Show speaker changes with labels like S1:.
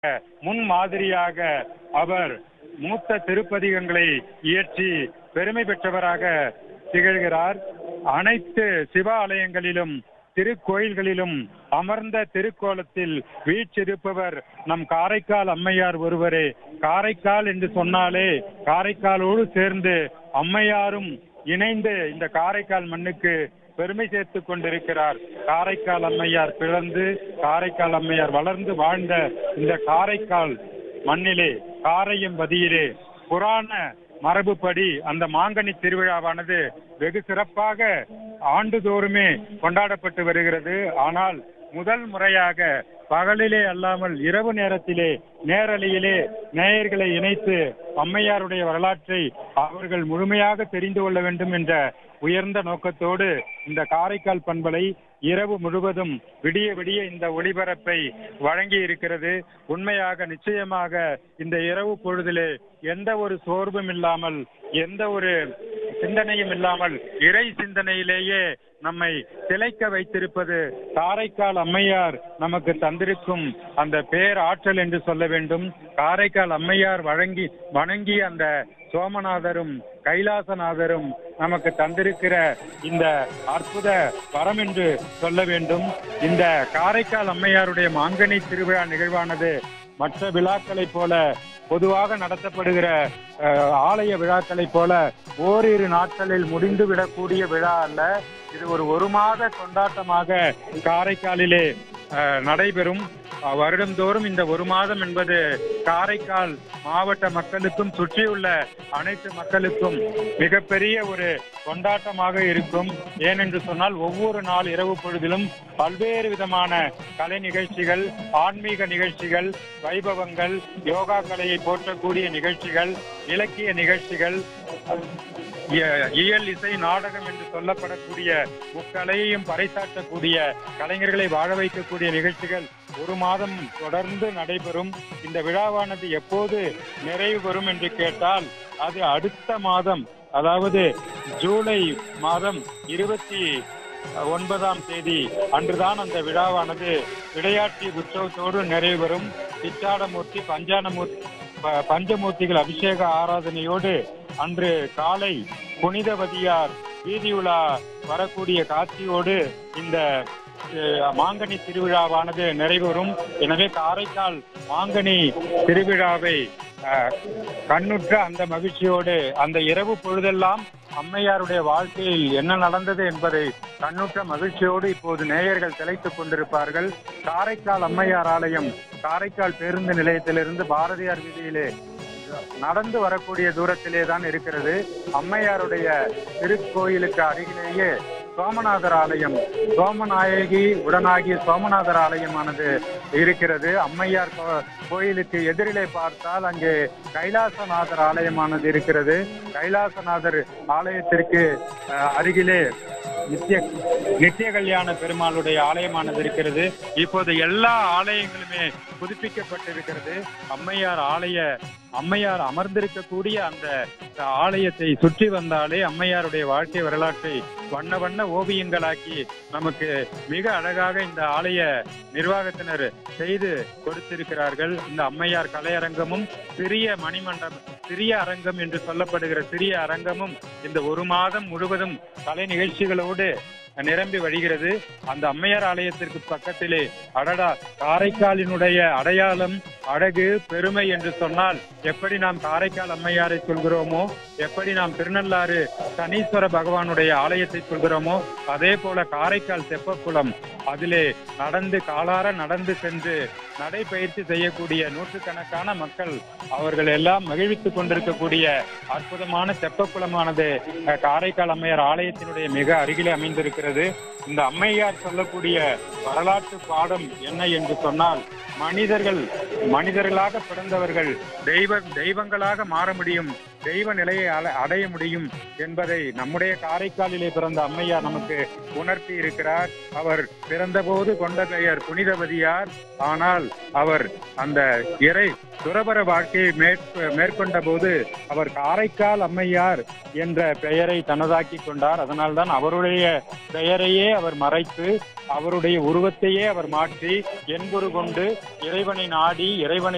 S1: முன்மாதிரியாக அவர் மூத்த திருப்பதிகங்களை இயற்றி பெருமை பெற்றவராக திகழ்கிறார் அனைத்து சிவாலயங்களிலும் திருக்கோயில்களிலும் அமர்ந்த திருக்கோலத்தில் வீற்றிருப்பவர் நம் காரைக்கால் அம்மையார் ஒருவரே காரைக்கால் என்று சொன்னாலே காரைக்காலோடு சேர்ந்து அம்மையாரும் இணைந்து இந்த காரைக்கால் மண்ணுக்கு பெருமை சேர்த்துக் கொண்டிருக்கிறார் காரைக்கால் அம்மையார் பிறந்து காரைக்கால் அம்மையார் வளர்ந்து வாழ்ந்த இந்த காரைக்கால் மண்ணிலே காரையும் பதியிலே புராண மரபுப்படி அந்த மாங்கனி திருவிழாவானது வெகு சிறப்பாக ஆண்டுதோறுமே கொண்டாடப்பட்டு வருகிறது ஆனால் முதல் முறையாக பகலிலே அல்லாமல் இரவு நேரத்திலே நேரலையிலே நேயர்களை இணைத்து அம்மையாருடைய வரலாற்றை அவர்கள் முழுமையாக தெரிந்து கொள்ள வேண்டும் என்ற உயர்ந்த நோக்கத்தோடு இந்த காரைக்கால் பண்பலை இரவு முழுவதும் விடிய விடிய இந்த ஒளிபரப்பை வழங்கி இருக்கிறது உண்மையாக நிச்சயமாக இந்த இரவு பொழுதிலே எந்த ஒரு சோர்வும் இல்லாமல் எந்த ஒரு சிந்தனையும் இல்லாமல் இறை சிந்தனையிலேயே நம்மை திளைக்க வைத்திருப்பது காரைக்கால் அம்மையார் நமக்கு தந்திருக்கும் அந்த பேராற்றல் என்று சொல்ல வேண்டும் காரைக்கால் அம்மையார் வழங்கி வணங்கி அந்த சோமநாதரும் கைலாசநாதரும் நமக்கு தந்திருக்கிற இந்த அற்புத வரம் என்று சொல்ல வேண்டும் இந்த காரைக்கால் அம்மையாருடைய மாங்கனி திருவிழா நிகழ்வானது மற்ற விழாக்களைப் போல பொதுவாக நடத்தப்படுகிற அஹ், ஆலய விழாக்களைப் போல ஓரிரு நாட்களில் முடிந்து விடக்கூடிய விழா அல்ல இது ஒரு ஒரு மாத கொண்டாட்டமாக காரைக்காலிலே அஹ், நடைபெறும் அஹ், வருடந்தோறும் இந்த ஒரு மாதம் என்பது காரைக்கால் மாவட்ட மக்களுக்கும் சுற்றியுள்ள அனைத்து மக்களுக்கும் மிகப்பெரிய ஒரு கொண்டாட்டமாக இருக்கும் ஏனென்று சொன்னால் ஒவ்வொரு நாள் இரவு பொழுதிலும் பல்வேறு விதமான கலை நிகழ்ச்சிகள் ஆன்மீக நிகழ்ச்சிகள் வைபவங்கள் யோகா கலையை போற்றக்கூடிய நிகழ்ச்சிகள் இலக்கிய நிகழ்ச்சிகள் இய- இயல் இசை நாடகம் என்று சொல்லப்படக்கூடிய முக்கலையையும் பறைசாற்றக்கூடிய கலைஞர்களை வாழ வைக்கக்கூடிய நிகழ்ச்சிகள் ஒரு மாதம் தொடர்ந்து நடைபெறும் இந்த விழாவானது எப்போது நிறைவு பெறும் என்று கேட்டால் அது அடுத்த மாதம் அதாவது ஜூலை மாதம் இருபத்தி ஒன்பதாம் தேதி அன்றுதான் அந்த விழாவானது விளையாட்டு உற்சவத்தோடு நிறைவு பெறும் சிற்றாடமூர்த்தி பஞ்சானமூர்த்தி ப- பஞ்சமூர்த்திகள் அபிஷேக ஆராதனையோடு அன்று காலை புனிதவதியார் வீதி உலா வரக்கூடிய காட்சியோடு இந்த அஹ், மாங்கனி திருவிழாவானது நிறைவேறும் எனவே காரைக்கால் மாங்கனி திருவிழாவை அஹ், கண்ணுற்ற அந்த மகிழ்ச்சியோடு அந்த இரவு பொழுதெல்லாம் அம்மையாருடைய வாழ்க்கையில் என்ன நடந்தது என்பதை கண்ணுற்ற மகிழ்ச்சியோடு இப்போது நேயர்கள் திளைத்துக் கொண்டிருப்பார்கள் காரைக்கால் அம்மையார் ஆலயம் காரைக்கால் பேருந்து நிலையத்திலிருந்து பாரதியார் வீதியிலே நடந்து வரக்கூடிய தூரத்திலே தான் இருக்கிறது அம்மையாருடைய திருக்கோயிலுக்கு அருகிலேயே சோமநாதர் ஆலயம் சோமநாயகி உடனாகிய சோமநாதர் ஆலயமானது இருக்கிறது அம்மையார் கோ- கோயிலுக்கு எதிரிலே பார்த்தால் அங்கே கைலாசநாதர் ஆலயமானது இருக்கிறது கைலாசநாதர் ஆலயத்திற்கு அஹ், அருகிலே நித்திய நித்திய கல்யாண பெருமாளுடைய ஆலயமானது இருக்கிறது இப்போது எல்லா ஆலயங்களுமே புதுப்பிக்கப்பட்டிருக்கிறது அம்மையார் ஆலய அம்மையார் அமர்ந்திருக்கக்கூடிய அந்த ஆலயத்தை சுற்றி வந்தாலே அம்மையாருடைய வாழ்க்கை வரலாற்றை வண்ண வண்ண ஓவியங்களாக்கி நமக்கு மிக அழகாக இந்த ஆலய நிர்வாகத்தினர் செய்து கொடுத்திருக்கிறார்கள் இந்த அம்மையார் கலையரங்கமும் சிறிய மணிமண்டபம் சிறிய அரங்கம் என்று சொல்லப்படுகிற சிறிய அரங்கமும் இந்த ஒரு மாதம் முழுவதும் கலை நிகழ்ச்சிகளோடு நிரம்பி வழிகிறது அந்த அம்மையார் ஆலயத்திற்கு பக்கத்திலே அடடா காரைக்காலினுடைய அடையாளம் அழகு பெருமை என்று சொன்னால் எப்படி நாம் காரைக்கால் அம்மையாரை சொல்கிறோமோ எப்படி நாம் திருநள்ளாறு சனீஸ்வர பகவானுடைய ஆலயத்தை சொல்கிறோமோ அதே போல காரைக்கால் தெப்பக்குளம் அதிலே நடந்து காலார நடந்து சென்று நடைபயிற்சி செய்யக்கூடிய நூற்றுக்கணக்கான மக்கள் அவர்கள் எல்லாம் மகிழ்வித்துக் கொண்டிருக்கக்கூடிய அற்புதமான தெப்பக்குளமானது அஹ், காரைக்கால் அம்மையார் ஆலயத்தினுடைய மிக அருகிலே அமைந்திருக்கிறது இந்த அம்மையார் சொல்லக்கூடிய வரலாற்று பாடம் என்ன என்று சொன்னால் மனிதர்கள் மனிதர்களாக பிறந்தவர்கள் தெய்வ தெய்வங்களாக மாற முடியும் தெய்வ நிலையை அல- அடைய முடியும் என்பதை நம்முடைய காரைக்காலிலே பிறந்த அம்மையார் நமக்கு உணர்த்தி இருக்கிறார் அவர் பிறந்தபோது கொண்ட பெயர் புனிதவதியார் ஆனால் அவர் அந்த இறை துறவர வாழ்க்கையை மேற்க- மேற்கொண்ட போது அவர் காரைக்கால் அம்மையார் என்ற பெயரை தனதாக்கி கொண்டார் அதனால்தான் அவருடைய பெயரையே அவர் மறைத்து அவருடைய உருவத்தையே அவர் மாற்றி என்புரு கொண்டு இறைவனை நாடி இறைவனை